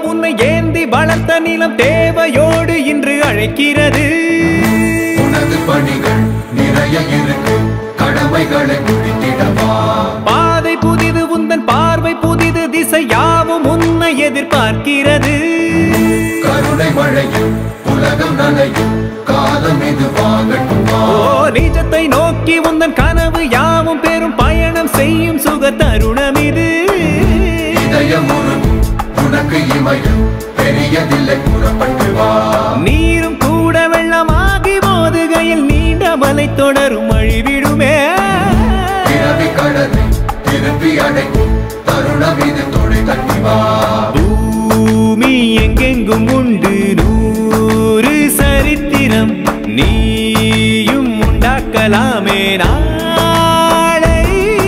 உன்னை ஏந்தி வளர்த்த நிலம் தேவையோடு இன்று அழைக்கிறது உனது பணிகள் நிறைய இருக்கு கடமைகளை முடித்திடவா பாதை புதிது உந்தன் பார்வை புதிது திசை யாவும் உன்னை எதிர்பார்க்கிறது கருணை மழையும் உலகம் நனையும் காலம் இது வாங்கட்டும் வா ஓ நிஜத்தை நோக்கி உந்தன் கனவு யாவும் பெரும் பயணம் செய்யும் சுக தருணம் இது இதயம் உருகும் உனக்கு இமயம் பெரியதில்லை கூறப்பட்டு வா நீரும் கூட வெள்ளமாகி மோதுகையில் நீண்ட மலை தொடரும் அழிவிடுமே பிறவி கடலை திருப்பி அடைக்கும் தருணம் இது தொலை தட்டி வா பூமி எங்கெங்கும் உண்டு நூறு சரித்திரம் நீயும் உண்டாக்கலாமே நாளை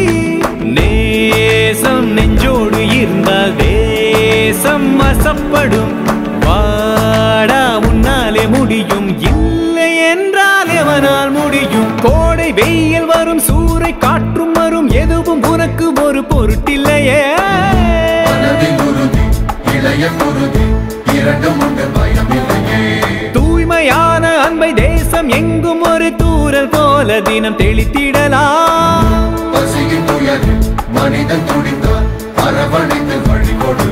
நேசம் நெஞ்சோடு இருந்தால் தேசம் வசப்படும் வாடா உன்னாலே முடியும் இல்லை என்றால் எவனால் முடியும் கோடை வெயில் வரும் சூறை காற்றும் வரும் எதுவும் உனக்கு ஒரு பொருட்டில்லையே மனதில் உறுதி இளைய குருதி இரண்டும் உண்டு பயமில்லையே தூய்மையான அன்பை தேசம் எங்கும் ஒரு தூரல் போல தினம் தெளித்திடலாம் பசியின் துயரில் மனிதன் துடித்தால் அரவணைத்து வழி கொடு